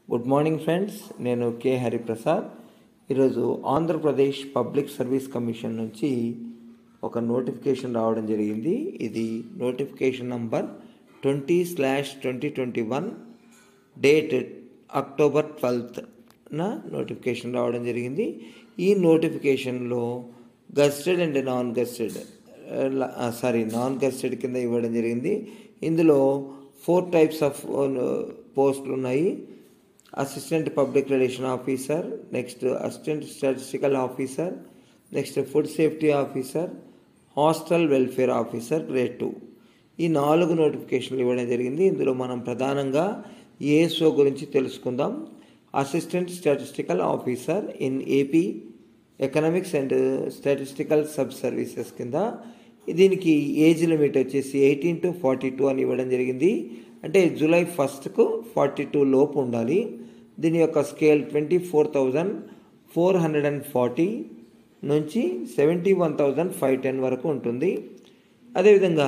good morning friends నేను K Hariprasad ఈరోజు Andhra Pradesh public service commission నుంచి ఒక నోటిఫికేషన్ రావడం జరిగింది ఇది notification number twenty slash twenty twenty one date October ట్వెల్త్న నోటిఫికేషన్ రావడం జరిగింది ఈ నోటిఫికేషన్లో gazetted and non gazetted sorry non gazetted కింద ఇవ్వడం జరిగింది ఇందులో ఫోర్ టైప్స్ ఆఫ్ పోస్టులు ఉన్నాయి assistant public relation officer next assistant statistical officer next food safety officer hostel welfare officer grade two ఈ నాలుగు నోటిఫికేషన్లు ఇవ్వడం జరిగింది ఇందులో మనం ప్రధానంగా ఏఎస్ఓ గురించి తెలుసుకుందాం assistant statistical officer in AP economics and statistical sub services కింద దీనికి ఏజ్ లిమిట్ వచ్చేసి ఎయిటీన్ టు ఫార్టీ టూ అని ఇవ్వడం జరిగింది అంటే జూలై ఫస్ట్కు ఫార్టీ టూ లోపు ఉండాలి దీని యొక్క scale twenty four thousand four hundred and forty నుంచి seventy one thousand five ten వరకు ఉంటుంది అదేవిధంగా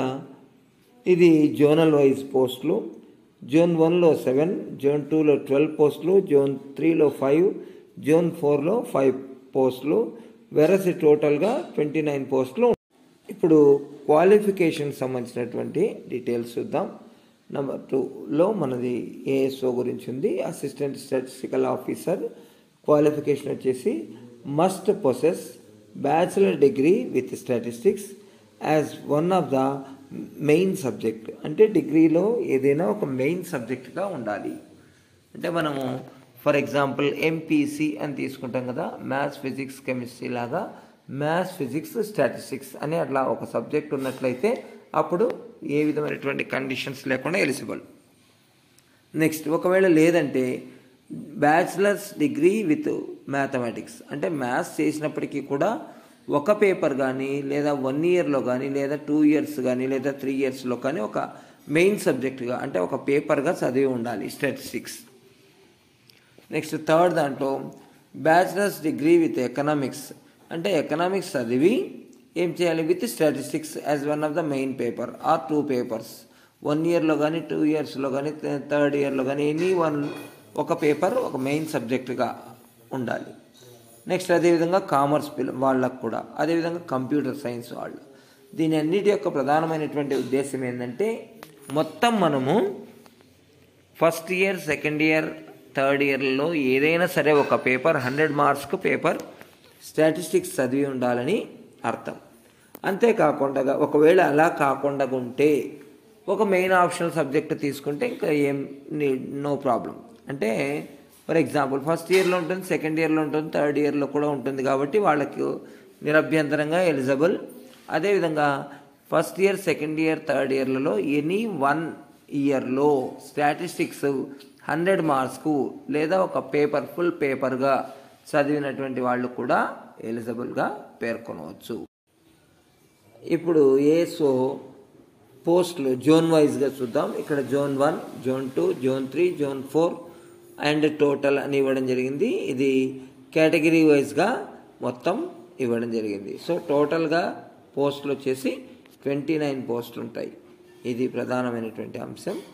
ఇది జోనల్ వైజ్ పోస్టులు జోన్ వన్లో సెవెన్ జోన్ టూలో ట్వెల్వ్ పోస్టులు జోన్ త్రీలో ఫైవ్ జోన్ ఫోర్లో ఫైవ్ పోస్టులు వెరసి టోటల్గా ట్వంటీ నైన్ పోస్టులు ఇప్పుడు క్వాలిఫికేషన్ సంబంధించినటువంటి డీటెయిల్స్ చూద్దాం నెంబర్ టూలో మనది ఏఎస్ఓ గురించి ఉంది అసిస్టెంట్ స్టాటిస్టికల్ ఆఫీసర్ క్వాలిఫికేషన్ వచ్చేసి must possess bachelor degree with statistics as one of the main subject అంటే డిగ్రీలో ఏదైనా ఒక మెయిన్ సబ్జెక్ట్గా ఉండాలి అంటే మనము ఫర్ ఎగ్జాంపుల్ ఎంపీసీ అని తీసుకుంటాం కదా మ్యాథ్స్ ఫిజిక్స్ కెమిస్ట్రీ లాగా మ్యాథ్స్ ఫిజిక్స్ స్టాటిస్టిక్స్ అని అట్లా ఒక సబ్జెక్ట్ ఉన్నట్లయితే అప్పుడు ఏ విధమైనటువంటి కండిషన్స్ లేకుండా ఎలిజిబుల్ నెక్స్ట్ ఒకవేళ లేదంటే బ్యాచిలర్స్ డిగ్రీ విత్ మ్యాథమెటిక్స్ అంటే మ్యాథ్స్ చేసినప్పటికీ కూడా ఒక పేపర్ కానీ లేదా వన్ ఇయర్లో కానీ లేదా టూ ఇయర్స్ కానీ లేదా త్రీ ఇయర్స్లో కానీ ఒక మెయిన్ సబ్జెక్ట్గా అంటే ఒక పేపర్గా చదివి ఉండాలి స్టాటిస్టిక్స్ నెక్స్ట్ థర్డ్ దాంట్లో బ్యాచిలర్స్ డిగ్రీ విత్ ఎకనామిక్స్ అంటే ఎకనామిక్స్ చదివి ఏం చేయాలి with statistics as one of the main paper or two papers one ఇయర్లో కానీ టూ ఇయర్స్లో కానీ థర్డ్ ఇయర్లో కానీ ఎనీ వన్ ఒక పేపర్ ఒక మెయిన్ సబ్జెక్టుగా ఉండాలి నెక్స్ట్ అదేవిధంగా కామర్స్ పిల్ల వాళ్ళకు కూడా అదేవిధంగా కంప్యూటర్ సైన్స్ వాళ్ళు దీని అన్నిటి యొక్క ప్రధానమైనటువంటి ఉద్దేశం ఏంటంటే మొత్తం మనము first year second year third ఇయర్లో ఏదైనా సరే ఒక పేపర్ హండ్రెడ్ మార్క్స్కు పేపర్ స్టాటిస్టిక్స్ చదివి ఉండాలని అర్థం అంతేకాకుండా ఒకవేళ అలా కాకుండా ఉంటే ఒక మెయిన్ ఆప్షనల్ సబ్జెక్ట్ తీసుకుంటే ఇంకా ఏం నో ప్రాబ్లం అంటే ఫర్ ఎగ్జాంపుల్ ఫస్ట్ ఇయర్లో ఉంటుంది సెకండ్ ఇయర్లో ఉంటుంది థర్డ్ ఇయర్లో కూడా ఉంటుంది కాబట్టి వాళ్ళకి నిరభ్యంతరంగా ఎలిజిబుల్ అదేవిధంగా first year second year third ఇయర్లలో ఎనీ వన్ ఇయర్లో స్టాటిస్టిక్స్ హండ్రెడ్ మార్క్స్కు లేదా ఒక పేపర్ ఫుల్ పేపర్గా చదివినటువంటి వాళ్ళు కూడా ఎలిజిబుల్గా పేర్కొనవచ్చు ఇప్పుడు ఏసో పోస్టులు జోన్ వైజ్గా చూద్దాం ఇక్కడ zone one zone two zone three zone four and total అని ఇవ్వడం జరిగింది ఇది కేటగిరీ వైజ్గా మొత్తం ఇవ్వడం జరిగింది సో టోటల్గా పోస్టులు వచ్చేసి ట్వంటీ నైన్ పోస్టులు ఉంటాయి ఇది ప్రధానమైనటువంటి అంశం